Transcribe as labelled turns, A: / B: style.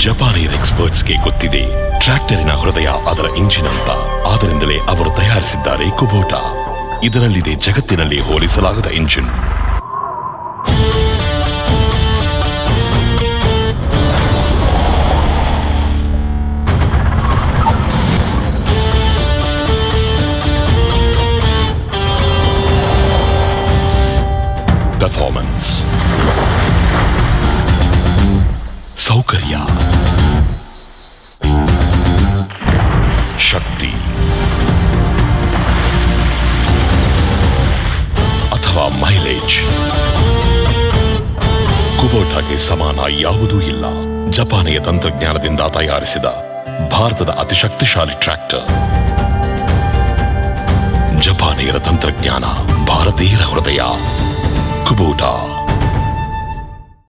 A: ಜಪಾನಿಯರ್ ಎಕ್ಸ್ಪರ್ಟ್ಸ್ಗೆ ಗೊತ್ತಿದೆ ಟ್ರ್ಯಾಕ್ಟರಿನ ಹೃದಯ ಅದರ ಇಂಜಿನ್ ಅಂತ ಆದ್ದರಿಂದಲೇ ಅವರು ತಯಾರಿಸಿದ್ದಾರೆ ಕುಬೋಟಾ ಇದರಲ್ಲಿದೆ ಜಗತ್ತಿನಲ್ಲಿ ಹೋಲಿಸಲಾಗದ ಇಂಜಿನ್ ಪರ್ಫಾರ್ಮೆನ್ಸ್ ಸೌಕರ್ಯ ಶಕ್ತಿ ಅಥವಾ ಮೈಲೇಜ್ ಕುಬೋಟಾಗೆ ಸಮಾನ ಯಾವುದೂ ಇಲ್ಲ ಜಪಾನಿಯ ತಂತ್ರಜ್ಞಾನದಿಂದ ತಯಾರಿಸಿದ ಭಾರತದ ಅತಿ ಶಕ್ತಿಶಾಲಿ ಟ್ರ್ಯಾಕ್ಟರ್ ಜಪಾನಿಯರ ತಂತ್ರಜ್ಞಾನ ಭಾರತೀಯರ ಹೃದಯ ಕುಬೋಟಾ